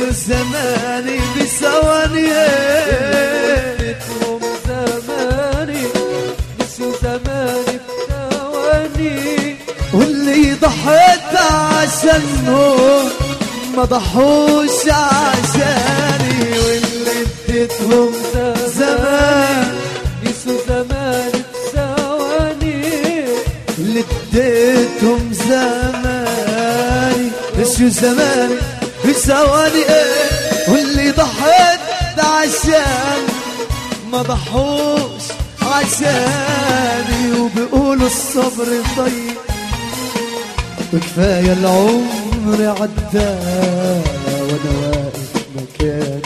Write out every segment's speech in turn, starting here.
نسيوا زماني بثواني نسيتهم زماني نسيوا زماني بثواني واللي ضحيت عشانهم ما ضحوش عشاني واللي اديتهم زمان نسيوا زماني بثواني اللي اديتهم زماني نسيوا زماني بثواني ايه واللي ضحيت عشان ما ضحوش عشاني وبيقولوا الصبر طيب وكفاية العمر عدى وانا واقف مكاني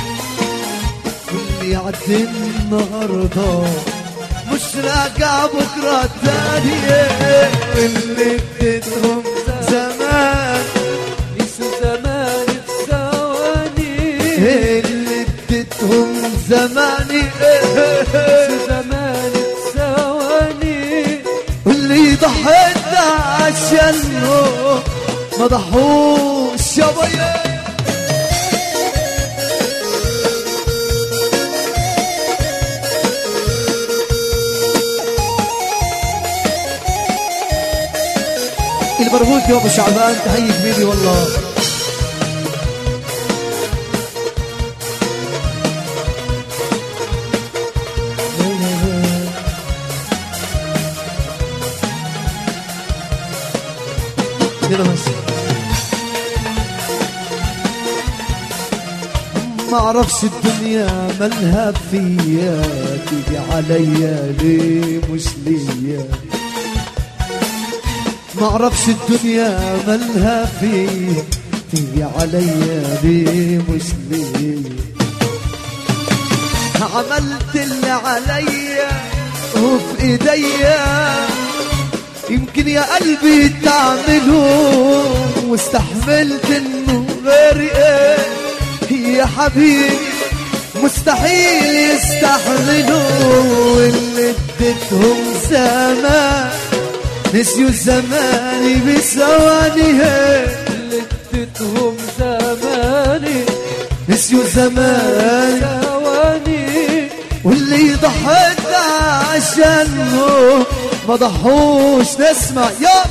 واللي يعدي النهارده مش راجع بكره تاني واللي اديتهم زمان نسيوا زماني بثواني اللي اديتهم زماني نسيوا زماني بثواني واللي ضحيت عشانه ما ضحوش يا بيا البرغوثي وابو شعبان تحيي كبيري والله هنا بس ما اعرفش الدنيا مالها فيا تيجي عليا ليه مش ليا ما اعرفش الدنيا مالها فيا تيجي عليا ليه مش ليا عملت اللي عليا وفي ايديا يمكن يا قلبي تعمله واستحملت انه غيري ايه يا حبيبي مستحيل يستحملوا واللي اديتهم زمان نسيوا زماني بثواني اللي اديتهم زماني نسيوا زماني ثواني واللي ضحيت عشانه ما ضحوش نسمع يا